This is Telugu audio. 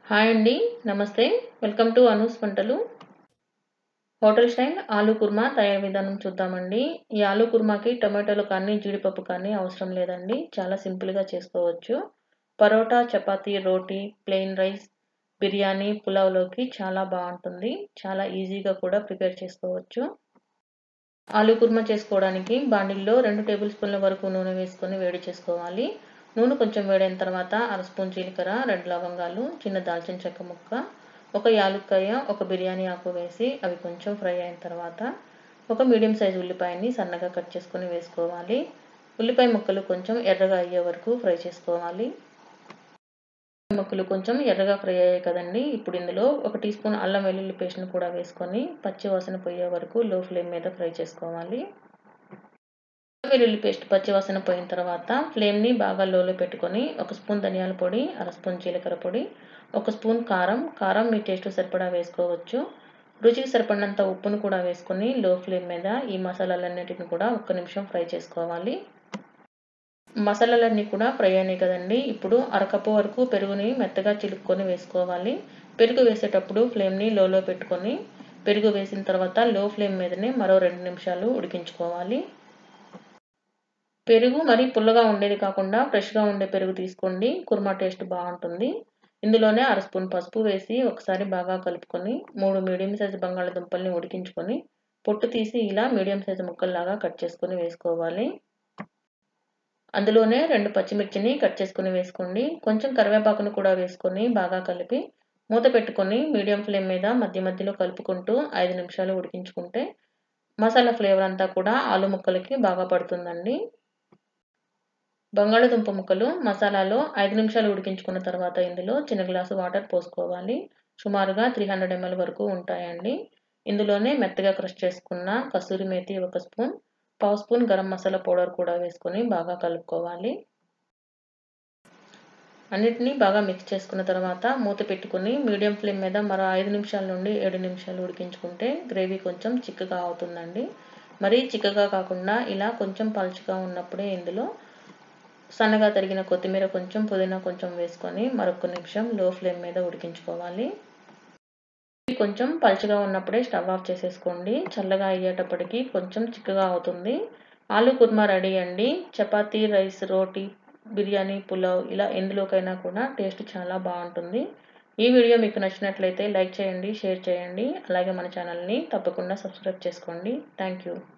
హాయ్ అండి నమస్తే వెల్కమ్ టు అనూస్ వంటలు హోటల్ స్టైల్ ఆలూ కుర్మా తయారు విధానం చూద్దామండి ఈ ఆలూ కుర్మాకి టమాటోలు కానీ జీడిపప్పు కానీ అవసరం లేదండి చాలా సింపుల్గా చేసుకోవచ్చు పరోటా చపాతీ రోటీ ప్లెయిన్ రైస్ బిర్యానీ పులావ్లోకి చాలా బాగుంటుంది చాలా ఈజీగా కూడా ప్రిపేర్ చేసుకోవచ్చు ఆలూ కుర్మా చేసుకోవడానికి బాండిల్లో రెండు టేబుల్ స్పూన్ల వరకు నూనె వేసుకొని వేడి చేసుకోవాలి నూనె కొంచెం వేడైన తర్వాత అర స్పూన్ జీలకర్ర రెండు లవంగాలు చిన్న దాల్చిన చెక్క ముక్క ఒక యాలుక్కాయ ఒక బిర్యానీ ఆకు వేసి అవి కొంచెం ఫ్రై అయిన తర్వాత ఒక మీడియం సైజు ఉల్లిపాయని సన్నగా కట్ చేసుకొని వేసుకోవాలి ఉల్లిపాయ ముక్కలు కొంచెం ఎర్రగా అయ్యే వరకు ఫ్రై చేసుకోవాలి ముక్కలు కొంచెం ఎర్రగా ఫ్రై అయ్యాయి కదండి ఇప్పుడు ఇందులో ఒక టీ స్పూన్ అల్లం వెల్లుల్లి పేస్ట్ని కూడా వేసుకొని పచ్చి వాసన పోయే వరకు లో ఫ్లేమ్ మీద ఫ్రై చేసుకోవాలి వెల్లుల్లి పేస్ట్ పచ్చివాసన పోయిన తర్వాత ఫ్లేమ్ని బాగా లోలో పెట్టుకొని ఒక స్పూన్ ధనియాల పొడి అర స్పూన్ జీలకర్ర పొడి ఒక స్పూన్ కారం కారం మీ టేస్ట్ సరిపడా వేసుకోవచ్చు రుచికి సరిపడినంత ఉప్పును కూడా వేసుకొని లో ఫ్లేమ్ మీద ఈ మసాలాలన్నిటిని కూడా ఒక్క నిమిషం ఫ్రై చేసుకోవాలి మసాలాలన్నీ కూడా ఫ్రై అయినాయి కదండి ఇప్పుడు అరకప్పు వరకు పెరుగుని మెత్తగా చిలుక్కొని వేసుకోవాలి పెరుగు వేసేటప్పుడు ఫ్లేమ్ని లోలో పెట్టుకొని పెరుగు వేసిన తర్వాత లో ఫ్లేమ్ మీదనే మరో రెండు నిమిషాలు ఉడికించుకోవాలి పెరుగు మరి పుల్లగా ఉండేది కాకుండా ఫ్రెష్గా ఉండే పెరుగు తీసుకోండి కుర్మా టేస్ట్ బాగుంటుంది ఇందులోనే అర స్పూన్ పసుపు వేసి ఒకసారి బాగా కలుపుకొని మూడు మీడియం సైజు బంగాళదుంపల్ని ఉడికించుకొని పొట్టు తీసి ఇలా మీడియం సైజు ముక్కల్లాగా కట్ చేసుకొని వేసుకోవాలి అందులోనే రెండు పచ్చిమిర్చిని కట్ చేసుకుని వేసుకోండి కొంచెం కరివేపాకును కూడా వేసుకొని బాగా కలిపి మూత పెట్టుకొని మీడియం ఫ్లేమ్ మీద మధ్య మధ్యలో కలుపుకుంటూ ఐదు నిమిషాలు ఉడికించుకుంటే మసాలా ఫ్లేవర్ అంతా కూడా ఆలు ముక్కలకి బాగా పడుతుందండి బంగాళదుంప ముక్కలు మసాలాలో ఐదు నిమిషాలు ఉడికించుకున్న తర్వాత ఇందులో చిన్న గ్లాసు వాటర్ పోసుకోవాలి సుమారుగా త్రీ హండ్రెడ్ ఎంఎల్ వరకు ఉంటాయండి ఇందులోనే మెత్తగా క్రష్ చేసుకున్న కసూరి మేతి ఒక స్పూన్ పావు స్పూన్ గరం మసాలా పౌడర్ కూడా వేసుకొని బాగా కలుపుకోవాలి అన్నిటినీ బాగా మిక్స్ చేసుకున్న తర్వాత మూత పెట్టుకుని మీడియం ఫ్లేమ్ మీద మరో ఐదు నిమిషాల నుండి ఏడు నిమిషాలు ఉడికించుకుంటే గ్రేవీ కొంచెం చిక్కగా అవుతుందండి మరీ చిక్కగా కాకుండా ఇలా కొంచెం పలుచగా ఉన్నప్పుడే ఇందులో సన్నగా తరిగిన కొత్తిమీర కొంచెం పుదీనా కొంచెం వేసుకొని మరొక నిమిషం లో ఫ్లేమ్ మీద ఉడికించుకోవాలి కొంచెం పలుచగా ఉన్నప్పుడే స్టవ్ ఆఫ్ చేసేసుకోండి చల్లగా అయ్యేటప్పటికి కొంచెం చిక్కగా అవుతుంది ఆలు కుర్మా రెడీ అండి చపాతీ రైస్ రోటీ బిర్యానీ పులావ్ ఇలా ఎందులోకైనా కూడా టేస్ట్ చాలా బాగుంటుంది ఈ వీడియో మీకు నచ్చినట్లయితే లైక్ చేయండి షేర్ చేయండి అలాగే మన ఛానల్ని తప్పకుండా సబ్స్క్రైబ్ చేసుకోండి థ్యాంక్ యూ